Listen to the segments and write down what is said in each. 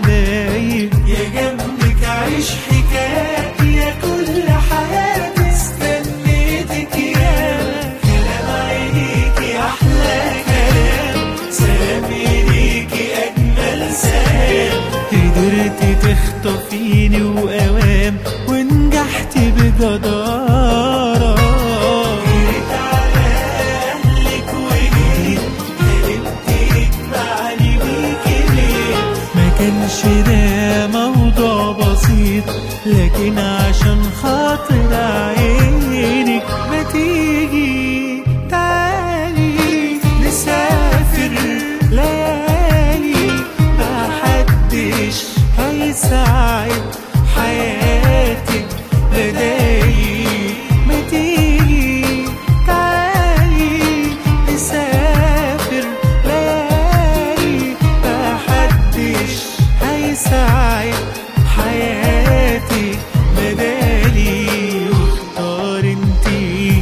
حبايب يا جنبك عيش حكايات يا كل حياتي استنيتك يا كلام عينيكي احلى كلام سلامي ليكي اجمل سلام قدرتي تخطفيني واوام ونجحتي بجدارة جريت على اهلك وجيت حلمت يجمعني بيكي ليه ما كانش ده موضوع بسيط لكن عشان خاطر عينك ما تيجي تعالي نسافر ليالي محدش هيساعد حياتك بدايق ما تيجي تعالي نسافر ليالي محدش هيساعد حياتي بدالي واختار انتي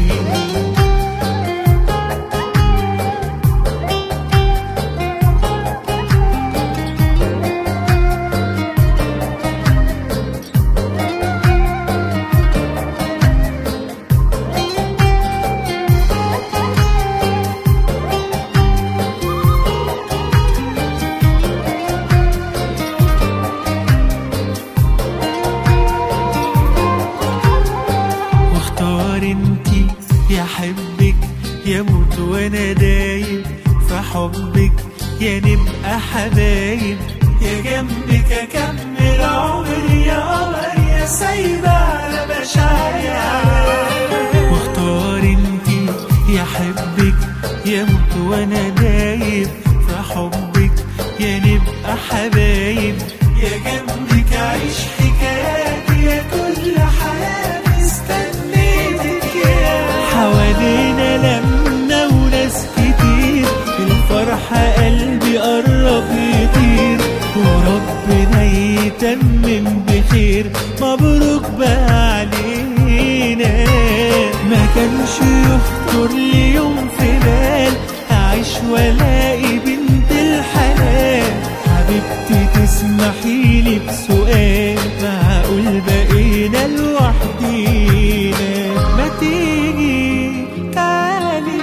واختار انتي يا حبك يا موت وانا دايب في حبك يا نبقى حبايب يا جنبك اكمل عمري يا قمر يا سايبة على مشاعري علامة. واختار انتي يا حبك يا موت وانا دايب في حبك يا نبقى حبايب يا جنبك عيش حكاياتي يا كل حياتي استنيتك يا حوالينا لمنا وناس كتير الفرحة قلبي قرب يطير وربنا يتمم بخير مبروك بقى علينا ما كانش يخطر لي يوم في بال أعيش والاقي بنت الحلال حبيبتي تسمحي لي بسؤال معقول بقينا لوحدينا ما تيجي تعالي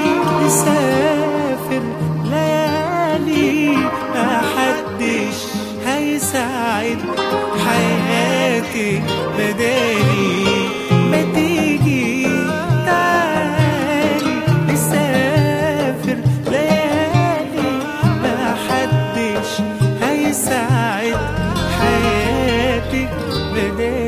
نسافر ليالي محدش هيساعد حياتي بدالي ما تيجي تعالي نسافر ليالي محدش هيساعد حياتك بدالي